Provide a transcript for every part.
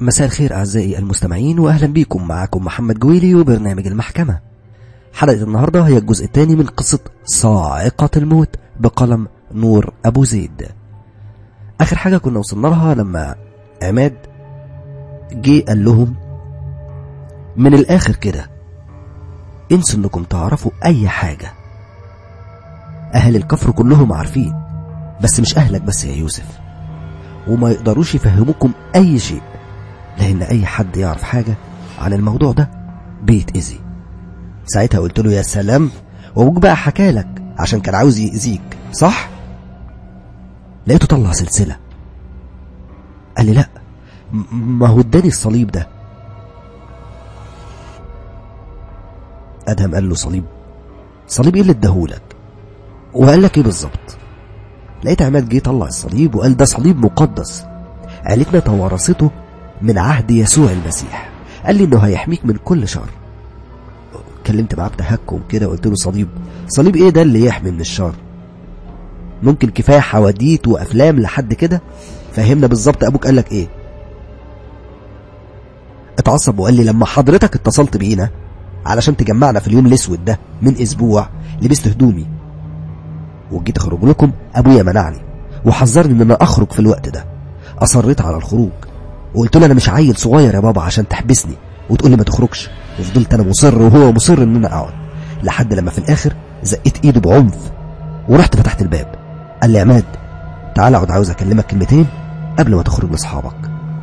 مساء الخير أعزائي المستمعين وأهلا بيكم معكم محمد جويلي وبرنامج المحكمة حلقة النهاردة هي الجزء الثاني من قصة صاعقة الموت بقلم نور أبو زيد آخر حاجة كنا وصلنا لها لما عماد جه قال لهم من الآخر كده انسوا انكم تعرفوا أي حاجة أهل الكفر كلهم عارفين بس مش أهلك بس يا يوسف وما يقدروش يفهموكم أي شيء لأن أي حد يعرف حاجة عن الموضوع ده بيتأذي ساعتها قلت له يا سلام وابوك بقى حكالك عشان كان عاوز يأذيك صح؟ لقيته طلع سلسلة قال لي لا م- ما هو اداني الصليب ده ادهم قال له صليب صليب ايه اللي اداهولك وقال لك ايه بالظبط لقيت عماد جه طلع الصليب وقال ده صليب مقدس عيلتنا توارثته من عهد يسوع المسيح قال لي انه هيحميك من كل شر اتكلمت معاه بتهكم كده وقلت له صليب صليب ايه ده اللي يحمي من الشر ممكن كفايه حواديت وافلام لحد كده فهمنا بالظبط ابوك قال لك ايه اتعصب وقال لي لما حضرتك اتصلت بينا علشان تجمعنا في اليوم الاسود ده من اسبوع لبست هدومي وجيت اخرج لكم ابويا منعني وحذرني ان انا اخرج في الوقت ده اصريت على الخروج وقلت له انا مش عيل صغير يا بابا عشان تحبسني وتقول لي ما تخرجش وفضلت انا مصر وهو مصر ان انا اقعد لحد لما في الاخر زقيت ايده بعنف ورحت فتحت الباب قال لي يا عماد تعالى اقعد عاوز اكلمك كلمتين قبل ما تخرج لاصحابك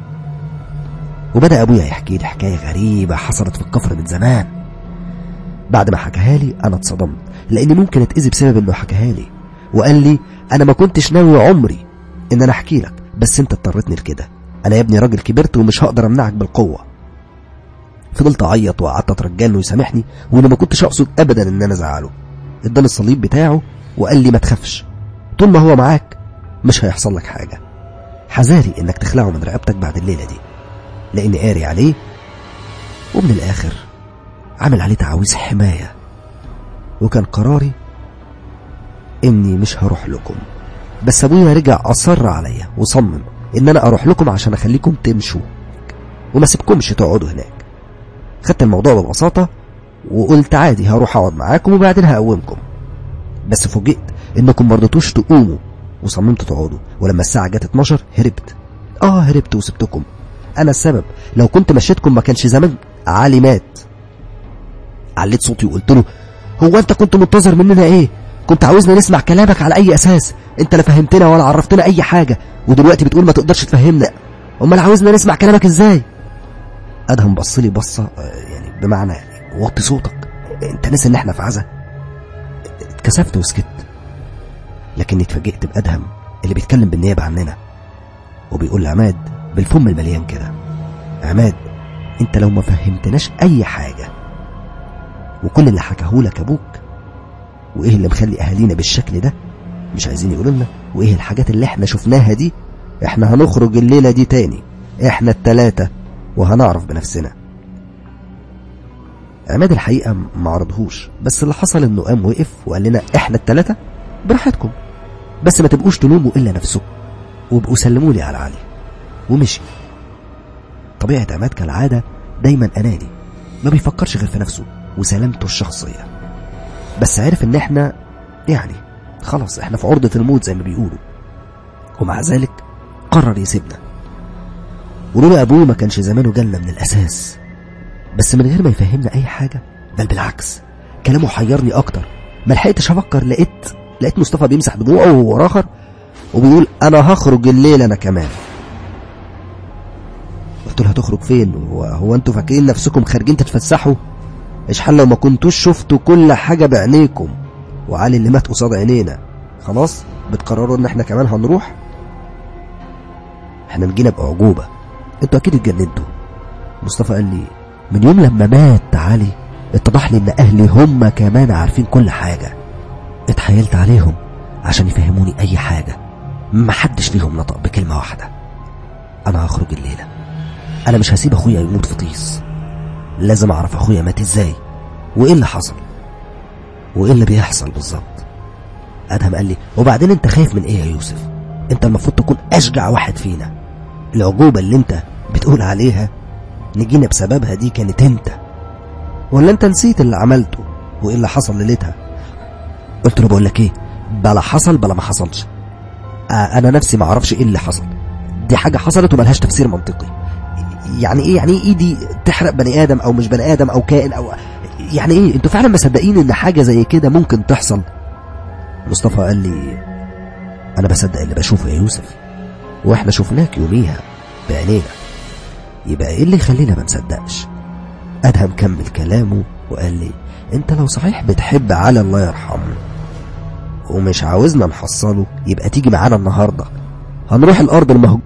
وبدا ابويا يحكي لي حكايه غريبه حصلت في الكفر من زمان بعد ما حكاها لي انا اتصدمت لاني ممكن اتاذي بسبب انه حكاها لي وقال لي انا ما كنتش ناوي عمري ان انا احكي لك بس انت اضطرتني لكده انا يا ابني راجل كبرت ومش هقدر امنعك بالقوه فضلت اعيط وقعدت اترجى انه يسامحني وانا ما كنتش اقصد ابدا ان انا ازعله اداني الصليب بتاعه وقال لي ما تخافش طول ما هو معاك مش هيحصل لك حاجه حذاري انك تخلعه من رقبتك بعد الليله دي لاني قاري عليه ومن الاخر عامل عليه تعاويذ حمايه وكان قراري اني مش هروح لكم بس ابويا رجع اصر عليا وصمم ان انا اروح لكم عشان اخليكم تمشوا وما سيبكمش تقعدوا هناك خدت الموضوع ببساطة وقلت عادي هروح اقعد معاكم وبعدين هقومكم بس فوجئت انكم مرضتوش تقوموا وصممتوا تقعدوا ولما الساعة جت 12 هربت اه هربت وسبتكم انا السبب لو كنت مشيتكم ما كانش زمان علي مات عليت صوتي وقلت له هو انت كنت منتظر مننا ايه كنت عاوزنا نسمع كلامك على اي اساس انت لا فهمتنا ولا عرفتنا اي حاجة ودلوقتي بتقول ما تقدرش تفهمنا امال عاوزنا نسمع كلامك ازاي ادهم بص لي بصه آه، يعني بمعنى يعني وطي صوتك انت ناسي ان احنا في عزا اتكسفت وسكت لكني اتفاجئت بادهم اللي بيتكلم بالنيابه عننا وبيقول لعماد بالفم المليان كده عماد انت لو ما فهمتناش اي حاجه وكل اللي حكاهولك ابوك وايه اللي مخلي اهالينا بالشكل ده مش عايزين يقولوا لنا وايه الحاجات اللي احنا شفناها دي احنا هنخرج الليله دي تاني احنا التلاته وهنعرف بنفسنا عماد الحقيقة ما عرضهوش بس اللي حصل انه قام وقف وقال لنا احنا التلاتة براحتكم بس ما تبقوش تلوموا الا نفسكم وابقوا سلموا لي على علي ومشي طبيعة عماد كالعادة دايما اناني ما بيفكرش غير في نفسه وسلامته الشخصية بس عرف ان احنا يعني خلاص احنا في عرضة الموت زي ما بيقولوا ومع ذلك قرر يسيبنا ولولا ابوه ما كانش زمانه جالنا من الاساس بس من غير ما يفهمنا اي حاجه بل بالعكس كلامه حيرني اكتر ما لحقتش افكر لقيت لقيت مصطفى بيمسح دموعه وهو راخر وبيقول انا هخرج الليل انا كمان قلت له هتخرج فين هو, هو انتوا فاكرين نفسكم خارجين تتفسحوا اشحال لو ما كنتوش شفتوا كل حاجه بعينيكم وعلي اللي مات قصاد عينينا خلاص بتقرروا ان احنا كمان هنروح احنا جينا باعجوبه انتوا اكيد اتجننتوا مصطفى قال لي من يوم لما مات علي اتضح لي ان اهلي هم كمان عارفين كل حاجه اتحايلت عليهم عشان يفهموني اي حاجه ما حدش ليهم نطق بكلمه واحده انا هخرج الليله انا مش هسيب اخويا يموت في طيس لازم اعرف اخويا مات ازاي وايه اللي حصل وايه اللي بيحصل بالظبط ادهم قال لي وبعدين انت خايف من ايه يا يوسف انت المفروض تكون اشجع واحد فينا العجوبه اللي انت بتقول عليها نجينا بسببها دي كانت انت ولا انت نسيت اللي عملته وايه اللي حصل ليلتها قلت له بقول لك ايه بلا حصل بلا ما حصلش آه انا نفسي ما اعرفش ايه اللي حصل دي حاجه حصلت وملهاش تفسير منطقي يعني ايه يعني ايه ايدي تحرق بني ادم او مش بني ادم او كائن او يعني ايه انتوا فعلا مصدقين ان حاجه زي كده ممكن تحصل مصطفى قال لي انا بصدق اللي بشوفه يا يوسف واحنا شفناك يوميها بعينينا يبقى ايه اللي يخلينا ما نصدقش ادهم كمل كلامه وقال لي انت لو صحيح بتحب علي الله يرحمه ومش عاوزنا نحصله يبقى تيجي معانا النهارده هنروح الارض المهجوره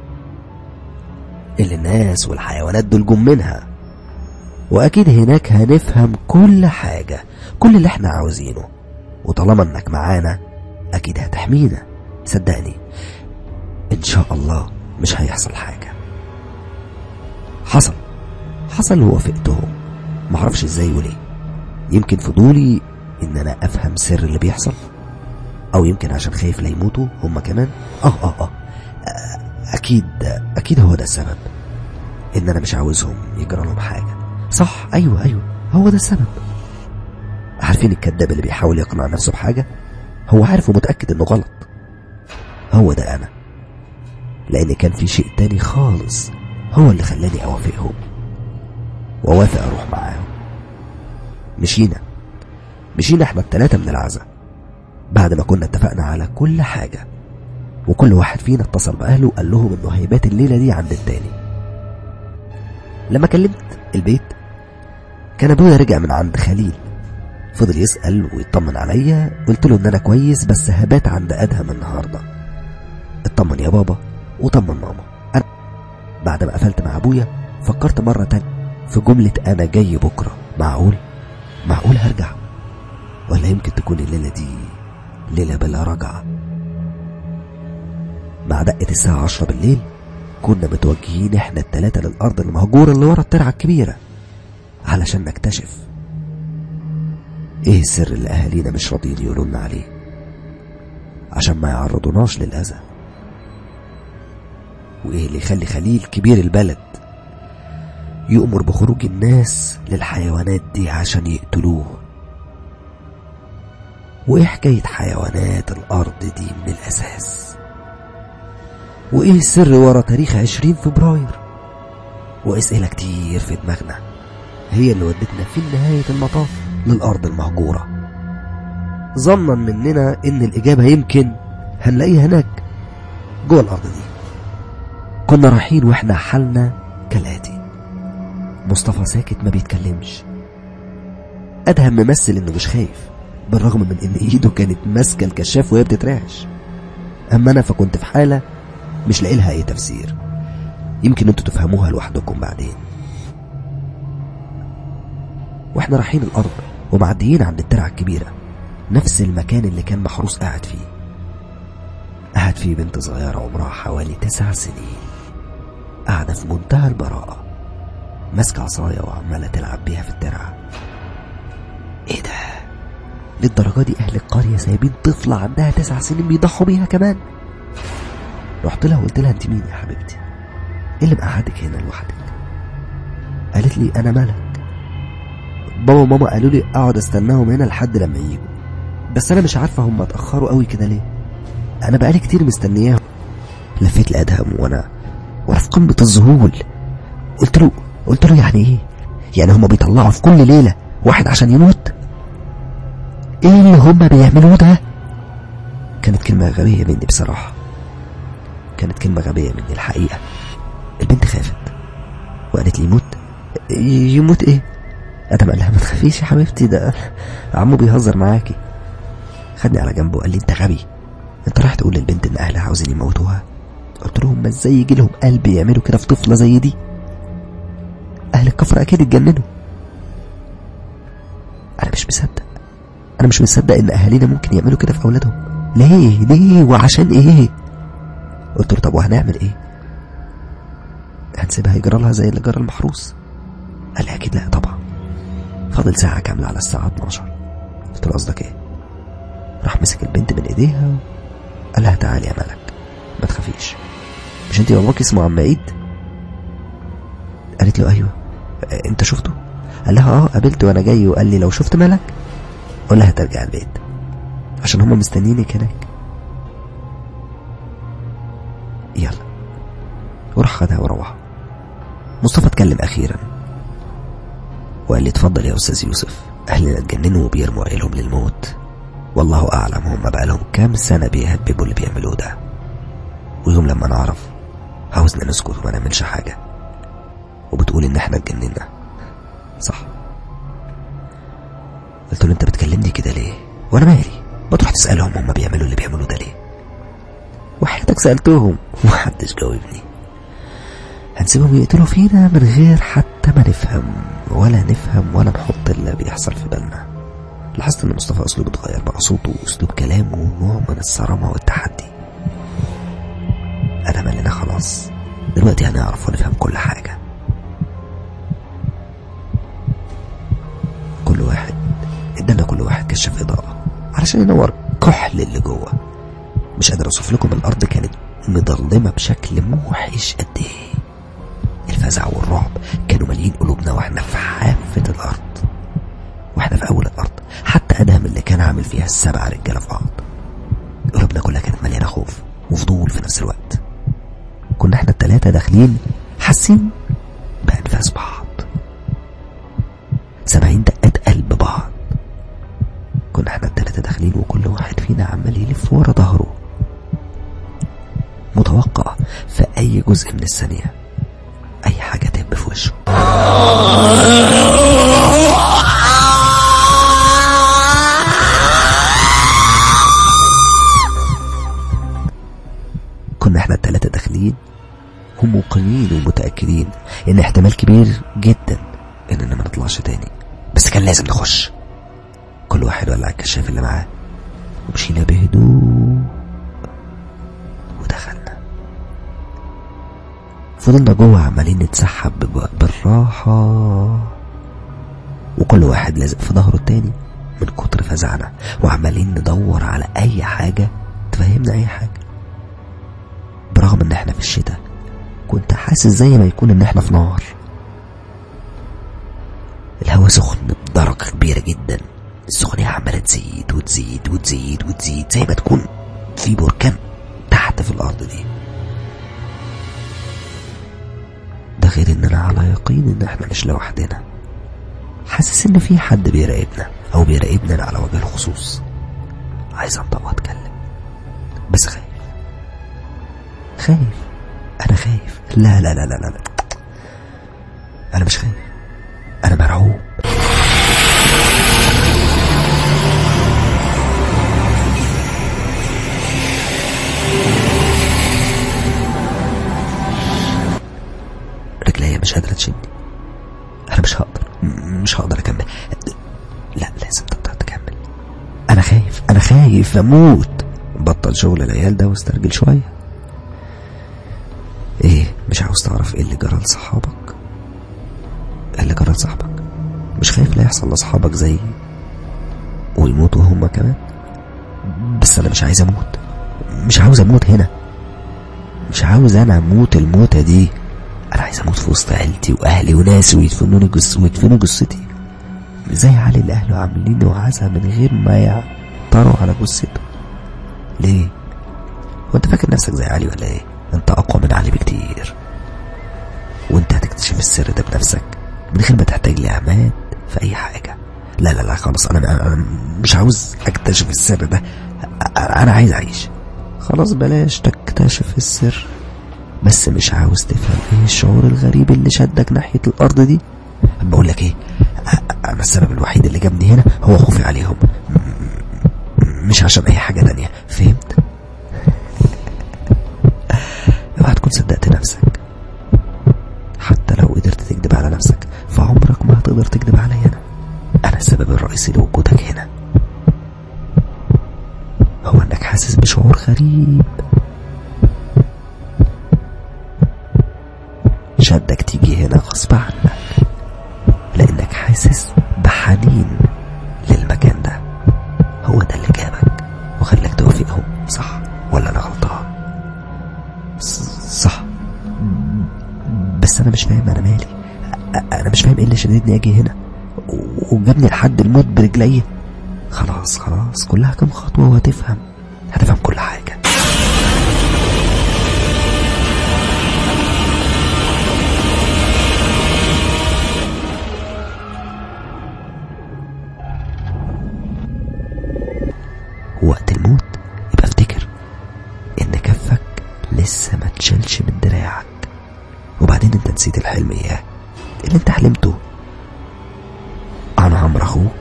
اللي الناس والحيوانات دول جم منها واكيد هناك هنفهم كل حاجه كل اللي احنا عاوزينه وطالما انك معانا اكيد هتحمينا صدقني ان شاء الله مش هيحصل حاجه حصل حصل ووافقتهم معرفش ازاي وليه يمكن فضولي ان انا افهم سر اللي بيحصل او يمكن عشان خايف لا يموتوا هما كمان اه اه اه اكيد اكيد هو ده السبب ان انا مش عاوزهم يجرى لهم حاجه صح ايوه ايوه هو ده السبب عارفين الكذاب اللي بيحاول يقنع نفسه بحاجه هو عارف ومتاكد انه غلط هو ده انا لان كان في شيء تاني خالص هو اللي خلاني اوافقهم ووافق اروح معاهم مشينا مشينا احنا التلاتة من العزا بعد ما كنا اتفقنا على كل حاجة وكل واحد فينا اتصل بأهله وقال لهم انه هيبات الليلة دي عند التاني لما كلمت البيت كان ابويا رجع من عند خليل فضل يسأل ويطمن عليا قلت له ان انا كويس بس هبات عند ادهم النهارده اطمن يا بابا وطمن ماما أنا بعد ما قفلت مع ابويا فكرت مرة تانية في جملة انا جاي بكرة معقول معقول هرجع ولا يمكن تكون الليلة دي ليلة بلا رجعة مع دقة الساعة عشرة بالليل كنا متوجهين احنا التلاتة للأرض المهجورة اللي ورا الترعة الكبيرة علشان نكتشف ايه السر اللي اهالينا مش راضيين يقولوا لنا عليه عشان ما يعرضوناش للأذى وايه اللي يخلي خليل كبير البلد يؤمر بخروج الناس للحيوانات دي عشان يقتلوه وايه حكاية حيوانات الأرض دي من الأساس وايه السر ورا تاريخ عشرين فبراير وأسئلة كتير في دماغنا هي اللي ودتنا في نهاية المطاف للأرض المهجورة ظنا مننا إن الإجابة يمكن هنلاقيها هناك جوه الأرض دي كنا رايحين وإحنا حالنا كالآتي مصطفى ساكت ما بيتكلمش أدهم ممثل إنه مش خايف بالرغم من إن إيده كانت ماسكة الكشاف وهي بتترعش أما أنا فكنت في حالة مش لاقي لها أي تفسير يمكن انتوا تفهموها لوحدكم بعدين واحنا رايحين الأرض ومعديين عند الترعة الكبيرة نفس المكان اللي كان محروس قاعد فيه قاعد فيه بنت صغيرة عمرها حوالي تسع سنين قاعدة في منتهى البراءة ماسكة عصاية وعمالة تلعب بيها في الترعة ايه ده للدرجة دي أهل القرية سايبين طفلة عندها تسع سنين بيضحوا بيها كمان رحت لها وقلت لها انت مين يا حبيبتي ايه اللي مقعدك هنا لوحدك قالت لي انا ملك بابا وماما قالوا لي اقعد استناهم هنا لحد لما يجوا بس انا مش عارفه هم اتاخروا قوي كده ليه انا بقالي كتير مستنياهم لفيت لادهم وانا وانا في قمه الذهول قلت له قلت له يعني ايه يعني هم بيطلعوا في كل ليله واحد عشان يموت ايه اللي هم بيعملوه ده كانت كلمه غبيه مني بصراحه كانت كلمه غبيه مني الحقيقه البنت خافت وقالت لي يموت يموت ايه ادم قال لها ما تخافيش يا حبيبتي ده عمو بيهزر معاكي خدني على جنبه وقال لي انت غبي انت رايح تقول للبنت ان اهلها عاوزين يموتوها قلت لهم ما ازاي يجي لهم قلب يعملوا كده في طفله زي دي اهل الكفر اكيد اتجننوا انا مش مصدق انا مش مصدق ان اهالينا ممكن يعملوا كده في اولادهم ليه ليه وعشان ايه قلت له طب وهنعمل ايه هنسيبها يجرى لها زي اللي جرى المحروس قال لي اكيد لا طبعا فاضل ساعة كاملة على الساعة 12 قلت له قصدك ايه راح مسك البنت من ايديها قال لها تعالي يا ملك ما تخافيش مش انت باباك اسمه عم عيد قالت له ايوه آه، انت شفته قال لها اه قابلته وانا جاي وقال لي لو شفت ملك قول لها ترجع البيت عشان هما مستنيينك هناك يلا وراح خدها وروح مصطفى اتكلم اخيرا وقال لي اتفضل يا استاذ يوسف اهلنا اتجننوا وبيرموا عيالهم للموت والله اعلم هم بقالهم كام سنه بيهببوا اللي بيعملوه ده ويوم لما نعرف عاوزنا نسكت وما نعملش حاجه وبتقول ان احنا اتجننا صح قلت له انت بتكلمني كده ليه وانا مالي ما تروح تسالهم هم بيعملوا اللي بيعملوه ده ليه وحياتك سالتهم ومحدش جاوبني هنسيبهم يقتلوا فينا من غير حتى ما نفهم ولا نفهم ولا نحط اللي بيحصل في بالنا لاحظت ان مصطفى اسلوبه اتغير بقى صوته واسلوب كلامه ونوع من الصرامه والتحدي انا ملينا خلاص دلوقتي هنعرف ونفهم كل حاجه كل واحد ادانا كل واحد كشاف اضاءه علشان ينور كحل اللي جوه مش قادر اوصف لكم الارض كانت مضلمه بشكل موحش قد ايه الفزع والرعب كانوا مالين قلوبنا واحنا في حافه الارض واحنا في اول الارض حتى ادهم اللي كان عامل فيها السبع رجاله في بعض قلوبنا كلها كانت مليانه خوف وفضول في نفس الوقت كنا احنا التلاتة داخلين حاسين بأنفاس بعض سامعين دقات قلب بعض كنا احنا التلاتة داخلين وكل واحد فينا عمال يلف ورا ظهره متوقع في أي جزء من الثانية أي حاجة تهب في وشه كنا احنا التلاتة داخلين هم موقنين ومتأكدين إن احتمال كبير جدا إننا ما نطلعش تاني بس كان لازم نخش كل واحد ولع الكشاف اللي معاه ومشينا بهدوء ودخلنا فضلنا جوه عمالين نتسحب بب- بالراحة وكل واحد لازق في ظهره التاني من كتر فزعنا وعمالين ندور على أي حاجة تفهمنا أي حاجة برغم إن إحنا في الشتاء كنت حاسس زي ما يكون إن إحنا في نار الهواء سخن بدرجة كبيرة جدا السخونية عمالة تزيد وتزيد وتزيد وتزيد زي ما تكون في بركان تحت في الأرض دي ده غير إننا على يقين إن إحنا مش لوحدنا حاسس إن في حد بيراقبنا أو بيراقبنا على وجه الخصوص عايز أنطق وأتكلم بس خايف خايف أنا خايف لا لا لا لا لا أنا مش خايف أنا مرعوب رجليا مش قادرة تشدني أنا مش هقدر م- مش هقدر أكمل لا لازم تقدر تكمل أنا خايف أنا خايف أموت بطل شغل العيال ده واسترجل شوية إيه مش عاوز تعرف إيه اللي جرى لصحابك إيه اللي جرى لصاحبك مش خايف لا يحصل لأصحابك زي ويموتوا هما كمان بس أنا مش عايز أموت مش عاوز أموت هنا مش عاوز أنا أموت الموتة دي انا عايز اموت في وسط عيلتي واهلي وناسي ويدفنوني جس ويدفنوا جثتي زي علي اللي اهله عاملين له عزا من غير ما يعطروا على جثته ليه هو انت فاكر نفسك زي علي ولا ايه انت اقوى من علي بكتير وانت هتكتشف السر ده بنفسك من غير ما تحتاج لعماد في اي حاجه لا لا لا خلاص انا انا مش عاوز اكتشف السر ده انا عايز اعيش خلاص بلاش تكتشف السر بس مش عاوز تفهم ايه الشعور الغريب اللي شدك ناحية الأرض دي بقول لك ايه أ- أنا السبب الوحيد اللي جابني هنا هو خوفي عليهم م- م- مش عشان أي حاجة تانية فهمت؟ اوعى تكون صدقت نفسك حتى لو قدرت تكذب على نفسك فعمرك ما هتقدر تكذب عليا أنا أنا السبب الرئيسي لوجودك هنا هو إنك حاسس بشعور غريب شدك تيجي هنا غصب عنك لانك حاسس بحنين للمكان ده هو ده اللي جابك وخلاك توافقهم صح ولا انا غلطان ص- صح بس انا مش فاهم انا مالي انا مش فاهم ايه اللي شددني اجي هنا وجابني لحد الموت برجلي خلاص خلاص كلها كام خطوه وهتفهم هتفهم كل حاجه وقت الموت يبقى افتكر ان كفك لسه ما تشالش من دراعك وبعدين انت نسيت الحلم اياه اللي انت حلمته عن عمرو اخوك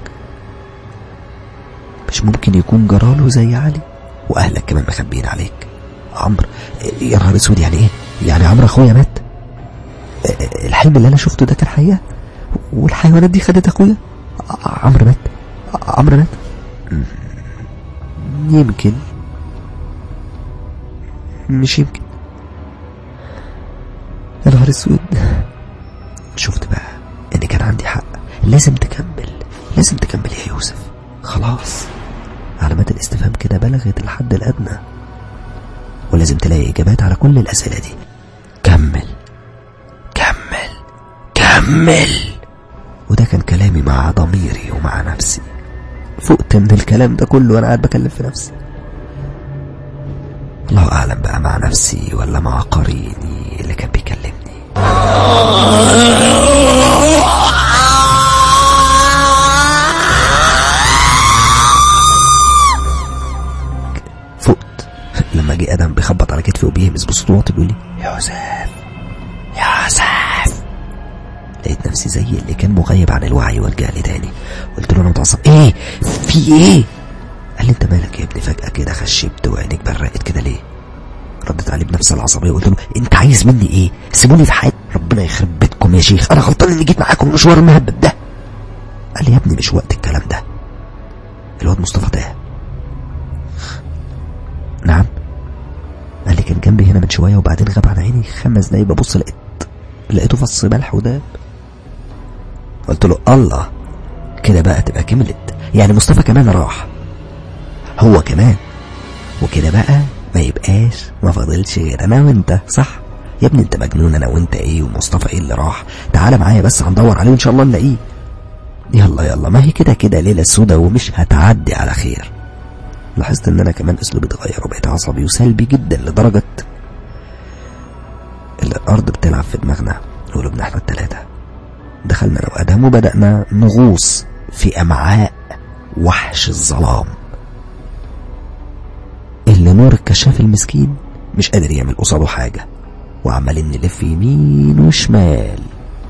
مش ممكن يكون جراله زي علي واهلك كمان مخبيين عليك عمرو يا نهار اسود يعني ايه يعني عمرو اخويا مات الحلم اللي انا شفته ده كان حقيقه والحيوانات دي خدت اخويا عمرو مات عمرو مات يمكن مش يمكن يا نهار اسود شفت بقى ان كان عندي حق لازم تكمل لازم تكمل يا يوسف خلاص علامات الاستفهام كده بلغت الحد الادنى ولازم تلاقي اجابات على كل الاسئله دي كمل كمل كمل وده كان كلامي مع ضميري ومع نفسي فقت من الكلام ده كله وانا قاعد بكلم في نفسي الله اعلم بقى مع نفسي ولا مع قريني اللي كان بيكلمني فقت لما جه ادم بيخبط على كتفي وبيهمس بصوت واطي بيقول لي يوسف يوسف لقيت نفسي زي اللي كان مغيب عن الوعي والجهل تاني قلت له انا متعصب ايه في ايه قال لي انت مالك يا ابني فجاه كده خشبت وعينيك برقت كده ليه ردت عليه بنفس العصبيه وقلت له انت عايز مني ايه سيبوني في حالي ربنا يخرب بيتكم يا شيخ انا غلطان اني جيت معاكم المشوار المهبب ده قال لي يا ابني مش وقت الكلام ده الواد مصطفى تاه نعم قال لي كان جنبي هنا من شويه وبعدين غاب عن عيني خمس دقايق ببص لقيت لقيته فص ملح وداب قلت له الله كده بقى تبقى كملت يعني مصطفى كمان راح هو كمان وكده بقى ما يبقاش ما فاضلش غير انا وانت صح يا ابني انت مجنون انا وانت ايه ومصطفى ايه اللي راح تعالى معايا بس هندور عليه وان شاء الله نلاقيه يلا يلا ما هي كده كده ليله سودا ومش هتعدي على خير لاحظت ان انا كمان اسلوبي اتغير وبقيت عصبي وسلبي جدا لدرجه اللي الارض بتلعب في دماغنا قلوبنا احنا التلاته دخلنا انا وادم وبدانا نغوص في امعاء وحش الظلام اللي نور الكشاف المسكين مش قادر يعمل قصاده حاجة وعمالين نلف يمين وشمال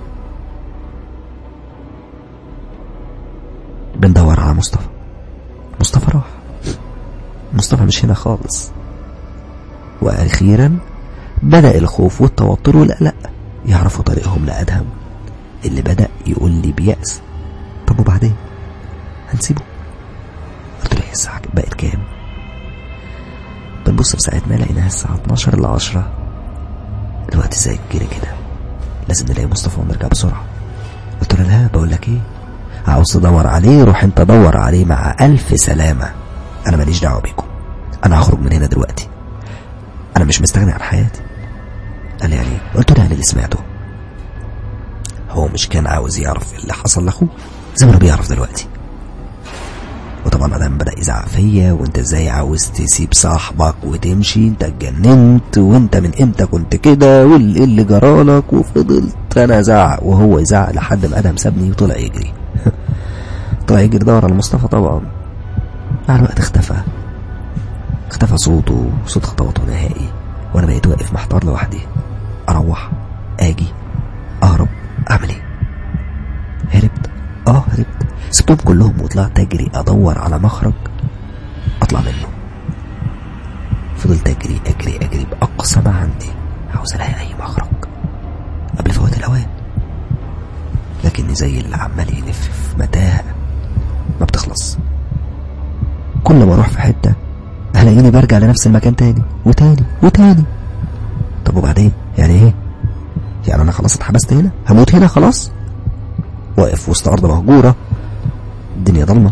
بندور على مصطفى مصطفى راح مصطفى مش هنا خالص وأخيرا بدأ الخوف والتوتر والقلق يعرفوا طريقهم لأدهم اللي بدأ يقول لي بيأس طب وبعدين هنسيبه قلت له الساعة بقت كام بنبص في ساعتنا لقيناها الساعة 12 إلا 10 الوقت ازاي جري كده لازم نلاقي مصطفى ونرجع بسرعة قلت له لا بقول لك ايه عاوز تدور عليه روح انت دور عليه مع ألف سلامة أنا ماليش دعوة بيكم أنا هخرج من هنا دلوقتي أنا مش مستغني عن حياتي قال لي يعني قلت له يعني اللي سمعته هو مش كان عاوز يعرف اللي حصل لاخوه زي ما انا بيعرف دلوقتي وطبعا ادم بدا يزعق فيا وانت ازاي عاوز تسيب صاحبك وتمشي انت اتجننت وانت من امتى كنت كده واللي اللي جرالك وفضلت انا ازعق وهو يزعق لحد ما ادم سابني وطلع يجري طلع يجري دور على مصطفى طبعا مع الوقت اختفى اختفى صوته صوت خطواته نهائي وانا بقيت واقف محتار لوحدي اروح اجي اهرب اعمل ايه هربت اه هربت سبتهم كلهم وطلعت اجري ادور على مخرج اطلع منه فضلت اجري اجري اجري باقصى ما عندي عاوز الاقي اي مخرج قبل فوات الاوان لكني زي اللي عمال يلف في متاهه ما بتخلص كل ما اروح في حته هلاقيني برجع لنفس المكان تاني وتاني وتاني طب وبعدين يعني ايه يعني انا خلاص اتحبست هنا هموت هنا خلاص واقف وسط ارض مهجوره الدنيا ضلمه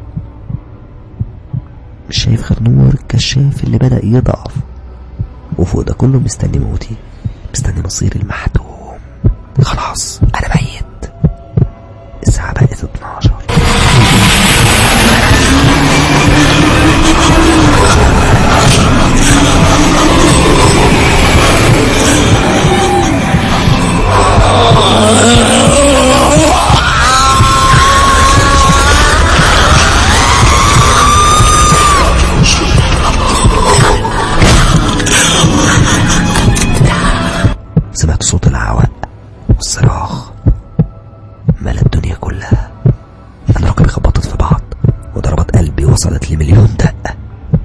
مش شايف غير نور الكشاف اللي بدا يضعف وفوق ده كله مستني موتي مستني مصيري المحتوم خلاص انا ميت والصراخ ملا الدنيا كلها أنا ركبي خبطت في بعض وضربات قلبي وصلت لمليون دقة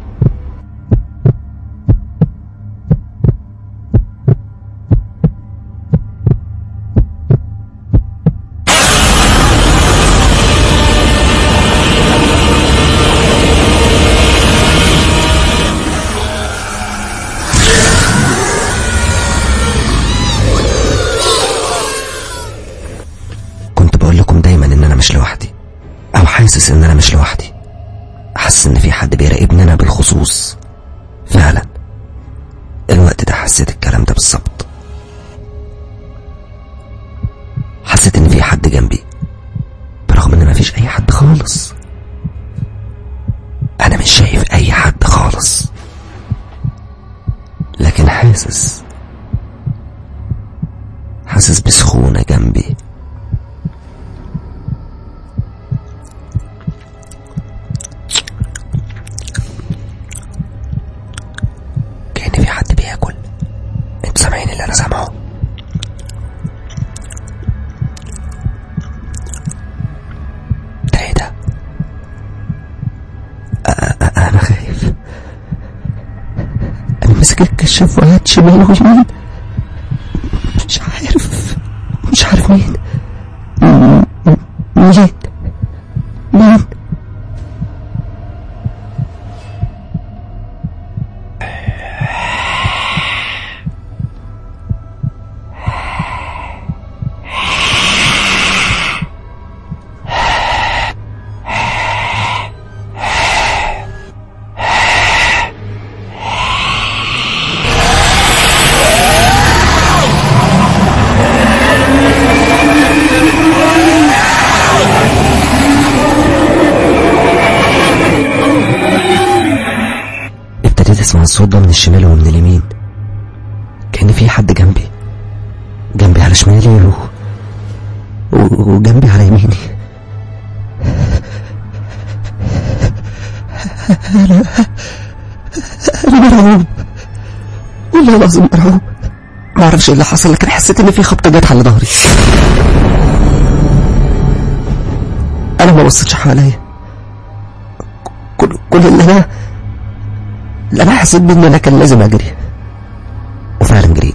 كنت بقول لكم دايما ان انا مش لوحدي او حاسس ان انا مش لوحدي حاسس ان في حد بيراقبني انا بالخصوص فعلا الوقت ده حسيت الكلام ده بالظبط حسيت ان في حد جنبي برغم ان مفيش اي حد خالص انا مش شايف اي حد خالص لكن حاسس حاسس بسخونة جنبي كأن في حد بياكل انتوا سامعين اللي انا سامعه ده ايه ده أ- أ- انا خايف انا ماسك الكشاف وقعد شمال ويمين مش عارف مش عارف مين م- م- مين مين ابتديت اسمع الصوت ده من الشمال ومن اليمين كأن في حد جنبي جنبي على شمالي و... و- وجنبي على يميني أنا أنا مرعوب والله العظيم مرعوب ما اعرفش ايه اللي حصل لكن حسيت ان في خبطه جت على ظهري انا ما بصيتش حواليا كل كل اللي انا اللي انا حسيت بيه ان انا كان لازم اجري وفعلا جريت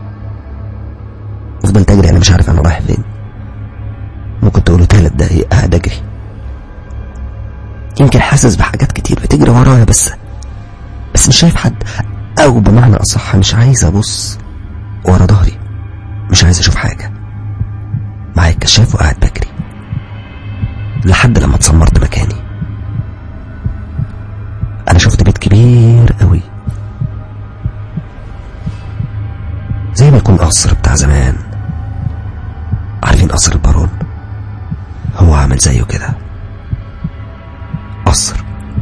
فضلت اجري انا مش عارف انا رايح فين ممكن تقولوا تلات دقايق قاعد اجري يمكن حاسس بحاجات كتير بتجري ورايا بس بس مش شايف حد او بمعنى اصح مش عايز ابص ورا ظهري مش عايز اشوف حاجه معايا الكشاف وقاعد بجري لحد لما اتسمرت مكاني انا شفت بيت كبير قوي زي ما يكون قصر بتاع زمان عارفين قصر البارون هو عامل زيه كده قصر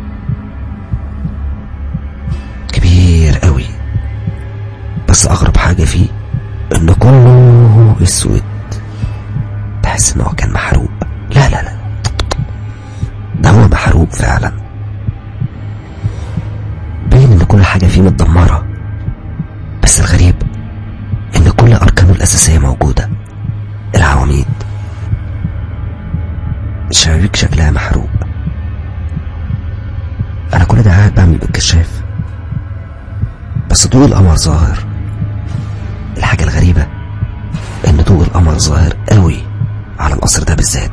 كبير قوي بس اغرب حاجة فيه انه كله اسود تحس ان هو كان محروق لا لا لا ده هو محروق فعلا باين ان كل حاجة فيه متدمرة بس الغريب ان كل اركانه الاساسية موجودة العواميد الشبابيك شكلها محروق انا كل ده قاعد بعمل بالكشاف بس ضوء القمر ظاهر الحاجة الغريبة ان ضوء القمر ظاهر قوي على القصر ده بالذات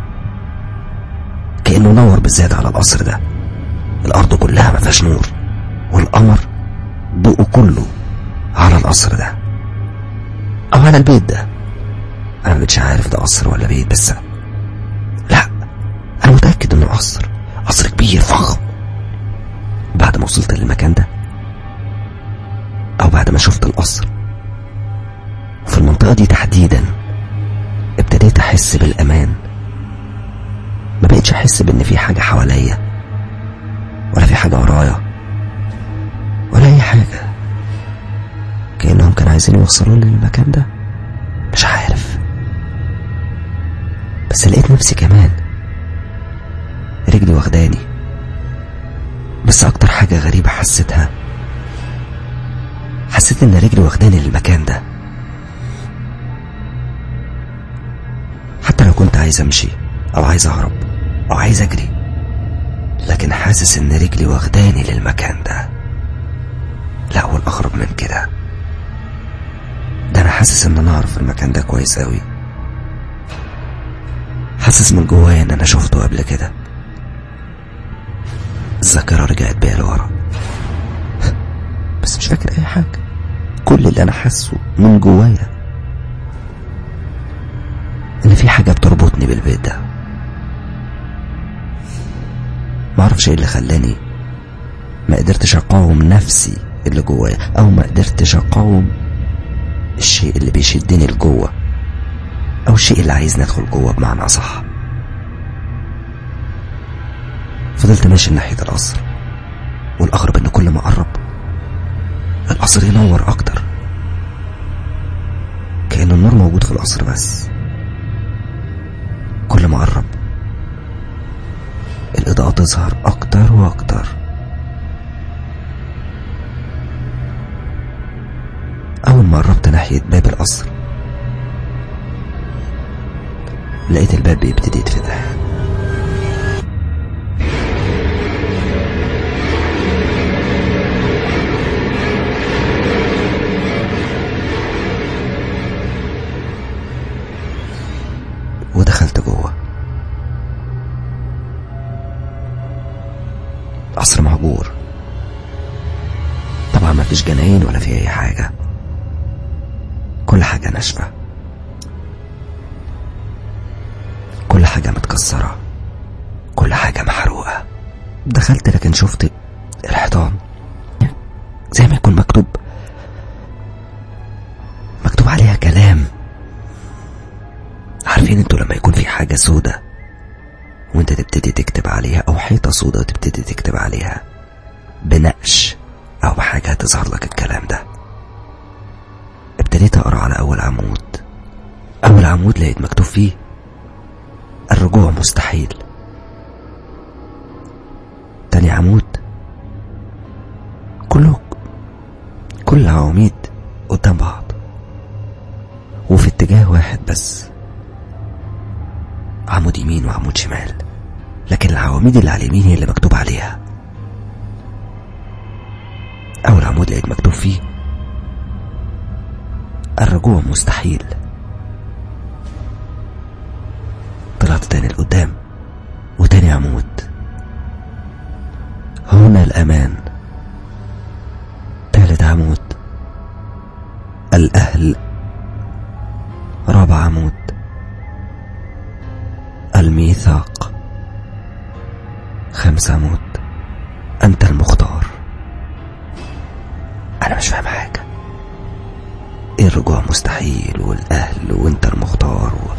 كأنه نور بالذات على القصر ده الأرض كلها ما فيهاش نور والقمر ضوءه كله على القصر ده أو على البيت ده أنا مبقتش عارف ده قصر ولا بيت بس لا أنا متأكد إنه قصر قصر كبير فخم بعد ما وصلت للمكان ده أو بعد ما شفت القصر في المنطقة دي تحديدا ابتديت أحس بالأمان ما بقتش أحس بإن في حاجة حواليا ولا في حاجة ورايا ولا أي حاجة كأنهم كانوا عايزين يوصلوني للمكان ده مش عارف بس لقيت نفسي كمان رجلي واخداني بس أكتر حاجة غريبة حسيتها حسيت إن رجلي واخداني للمكان ده كنت عايز امشي او عايز اهرب او عايز اجري لكن حاسس ان رجلي واخداني للمكان ده لا والاغرب من كده ده انا حاسس ان انا اعرف المكان ده كويس قوي حاسس من جوايا ان انا شفته قبل كده الذاكرة رجعت بيا لورا بس مش فاكر اي حاجة كل اللي انا حاسه من جوايا ان في حاجة بتربطني بالبيت ده معرفش ايه اللي خلاني ما قدرتش اقاوم نفسي اللي جوايا او ما قدرتش اقاوم الشيء اللي بيشدني لجوه او الشيء اللي عايزني ادخل جوه بمعنى اصح فضلت ماشي ناحية القصر والأغرب إن كل ما أقرب القصر ينور أكتر كأن النور موجود في القصر بس كل ما أقرب الإضاءة تظهر أكتر وأكتر أول ما قربت ناحية باب القصر لقيت الباب بيبتدي يتفتح ودخلت جوه قصر مهجور طبعا ما فيش جناين ولا في اي حاجة كل حاجة ناشفة كل حاجة متكسرة كل حاجة محروقة دخلت لكن شفت الحيطان زي ما يكون مكتوب مكتوب عليها كلام عارفين انتوا لما يكون في حاجة سودة وانت تبتدي تكتب عليها او حيطة سودة وتبتدي تكتب عليها بنقش او بحاجة هتظهر لك الكلام ده ابتديت اقرا على اول عمود اول عمود لقيت مكتوب فيه الرجوع مستحيل تاني عمود كله كل عواميد قدام بعض وفي اتجاه واحد بس عمود يمين وعمود شمال لكن العواميد اللي على اليمين هي اللي مكتوب عليها أول عمود لقيت مكتوب فيه الرجوع مستحيل طلعت تاني لقدام وتاني عمود هنا الأمان تالت عمود الأهل رابع عمود الميثاق خمس عمود أنت المختار أنا مش فاهم حاجة إيه الرجوع مستحيل والأهل وأنت المختار و...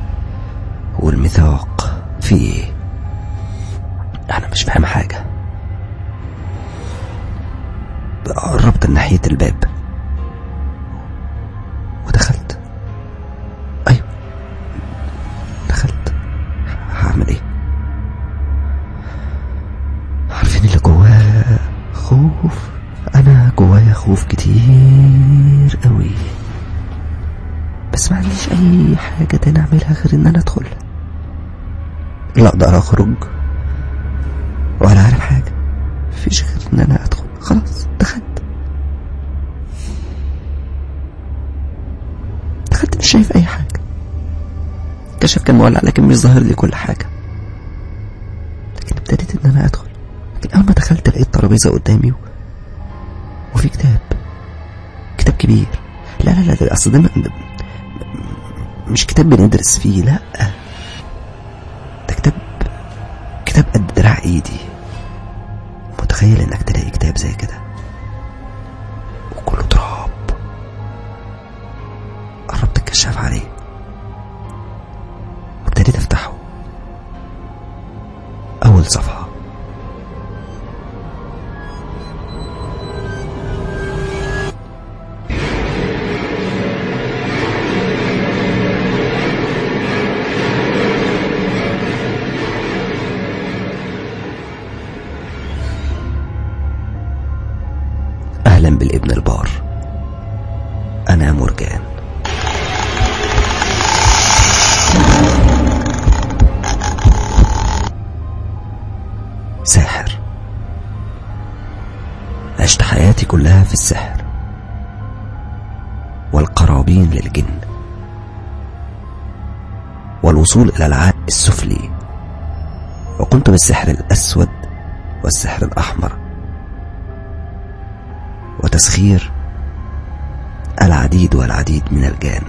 والميثاق في إيه أنا مش فاهم حاجة قربت ناحية الباب ودخلت أيوة دخلت هعمل ايه عارفين اللي جواه خوف انا جوايا خوف كتير قوي بس ما عنديش اي حاجة تاني اعملها غير ان انا ادخل لا اقدر اخرج ولا عارف حاجة مفيش غير ان انا ادخل خلاص دخلت دخلت مش شايف اي حاجة الكشف كان مولع لكن مش ظاهر لي كل حاجة لكن ابتديت ان انا ادخل لكن اول ما دخلت لقيت ترابيزة قدامي و... وفي كتاب كتاب كبير لا لا لا ده اصل ده م- م- مش كتاب بندرس فيه لا ده كتاب كتاب قد دراع ايدي متخيل انك تلاقي كتاب زي كده وكله تراب قربت الكشاف عليه وابتديت افتحه اول صفحة حياتي كلها في السحر والقرابين للجن والوصول إلى العالم السفلي وقمت بالسحر الأسود والسحر الأحمر وتسخير العديد والعديد من الجان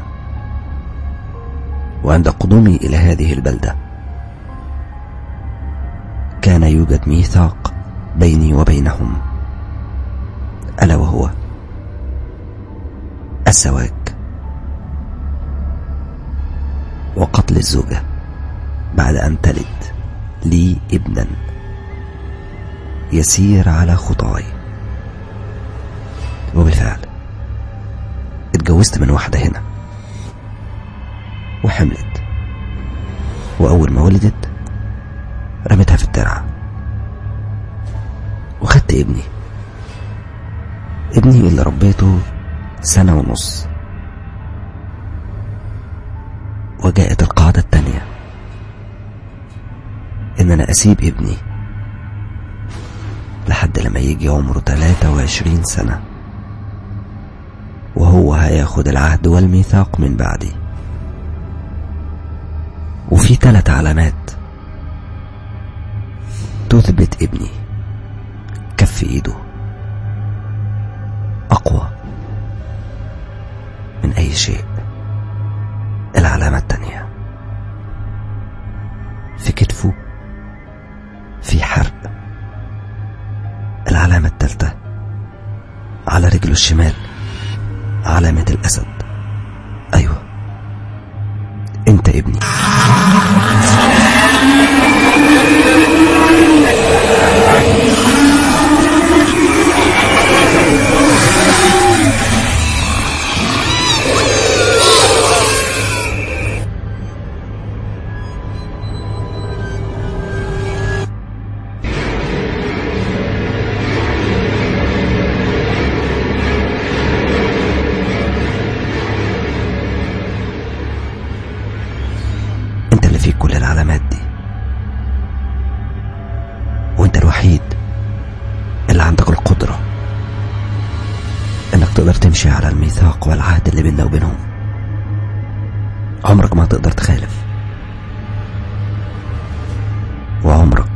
وعند قدومي إلى هذه البلدة كان يوجد ميثاق بيني وبينهم ألا وهو الزواج وقتل الزوجة بعد أن تلد لي ابنا يسير على خطاي وبالفعل اتجوزت من واحدة هنا وحملت وأول ما ولدت رميتها في الترعة وخدت ابني ابني اللي ربيته سنة ونص وجاءت القاعدة التانية إن أنا أسيب ابني لحد لما يجي عمره 23 سنة وهو هياخد العهد والميثاق من بعدي وفي ثلاث علامات تثبت ابني كف ايده اقوى من اي شيء العلامة التانية في كتفه في حرق العلامة التالتة على رجله الشمال علامة الأسد أيوة أنت ابني انت اللي فيك كل العلامات دي وانت الوحيد اللي عندك القدرة انك تقدر تمشي على الميثاق والعهد اللي بيننا وبينهم عمرك ما هتقدر تخالف وعمرك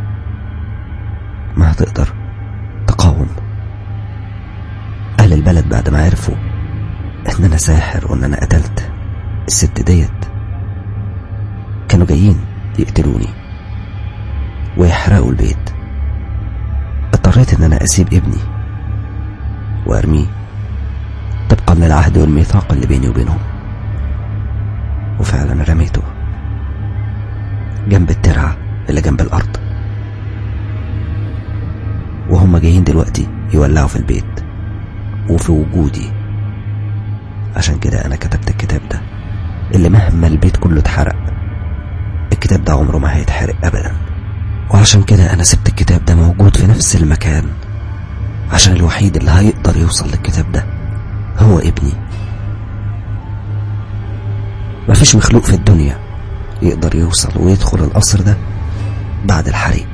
ما هتقدر تقاوم اهل البلد بعد ما عرفوا ان انا ساحر وان انا قتلت الست ديت كانوا جايين يقتلوني ويحرقوا البيت اضطريت ان انا اسيب ابني وارميه طبقا للعهد والميثاق اللي بيني وبينهم وفعلا رميته جنب الترعة اللي جنب الارض وهم جايين دلوقتي يولعوا في البيت وفي وجودي عشان كده انا كتبت الكتاب ده اللي مهما البيت كله اتحرق الكتاب ده عمره ما هيتحرق ابدا وعشان كده انا سبت الكتاب ده موجود في نفس المكان عشان الوحيد اللي هيقدر يوصل للكتاب ده هو ابني مفيش مخلوق في الدنيا يقدر يوصل ويدخل القصر ده بعد الحريق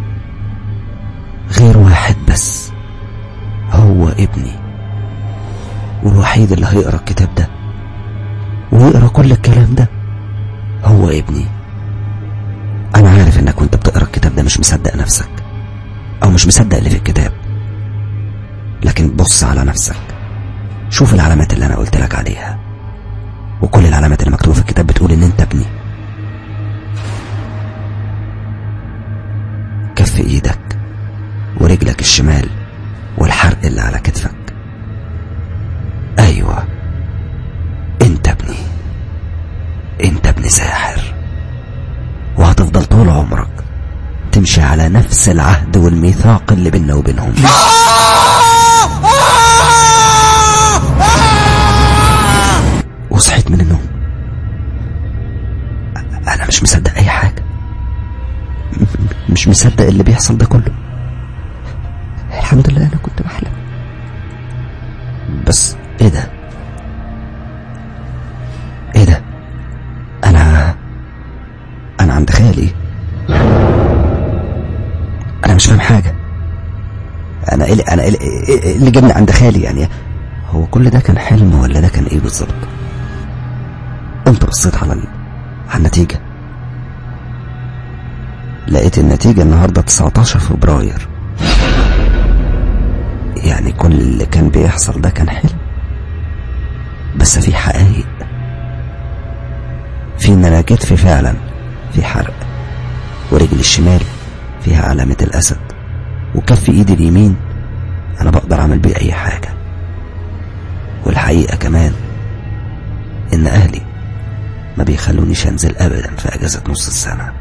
غير واحد بس هو ابني والوحيد اللي هيقرا الكتاب ده ويقرا كل الكلام ده هو ابني انا عارف انك وانت بتقرا الكتاب ده مش مصدق نفسك او مش مصدق اللي في الكتاب لكن بص على نفسك شوف العلامات اللي انا قلت لك عليها وكل العلامات اللي مكتوبه في الكتاب بتقول ان انت ابني كف ايدك ورجلك الشمال والحرق اللي على كتفك ايوه انت ابني انت ابن ساحر وهتفضل طول عمرك تمشي على نفس العهد والميثاق اللي بيننا وبينهم وصحيت من النوم انا مش مصدق اي حاجه م- مش مصدق اللي بيحصل ده كله الحمد لله انا كنت بحلم بس ايه ده ايه ده انا انا عند خالي انا مش فاهم حاجه انا إيه انا إيه إيه اللي جابني عند خالي يعني هو كل ده كان حلم ولا ده كان ايه بالظبط قمت بصيت على ال- على النتيجة لقيت النتيجة النهاردة 19 فبراير يعني كل اللي كان بيحصل ده كان حلم بس في حقائق في ان انا كتفي فعلا في حرق ورجلي الشمال فيها علامة الأسد وكف ايدي اليمين انا بقدر اعمل بيه اي حاجة والحقيقة كمان ان اهلي ما بيخلونيش انزل ابدا في اجازة نص السنة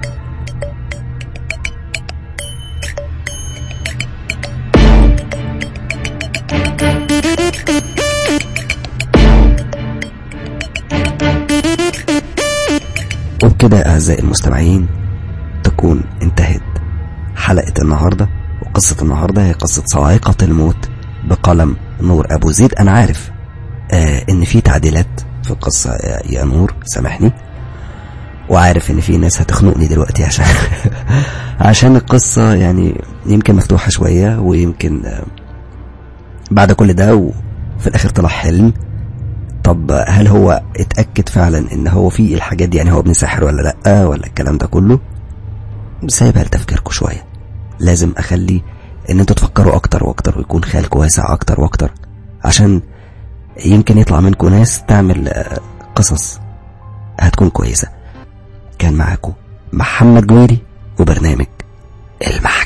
وبكده يا أعزائي المستمعين تكون انتهت حلقة النهاردة وقصة النهاردة هي قصة صاعقة الموت بقلم نور أبو زيد أنا عارف آه إن في تعديلات في القصة يا, يا نور سامحني وعارف إن في ناس هتخنقني دلوقتي عشان عشان القصة يعني يمكن مفتوحة شوية ويمكن آه بعد كل ده وفي الآخر طلع حلم طب هل هو اتأكد فعلا ان هو في الحاجات دي يعني هو ابن ساحر ولا لأ ولا الكلام ده كله سايبها لتفكيركم شوية لازم اخلي ان انتوا تفكروا اكتر واكتر ويكون خيالك واسع اكتر واكتر عشان يمكن يطلع منكم ناس تعمل آه، قصص هتكون كويسة كان معاكم محمد جويري وبرنامج المحل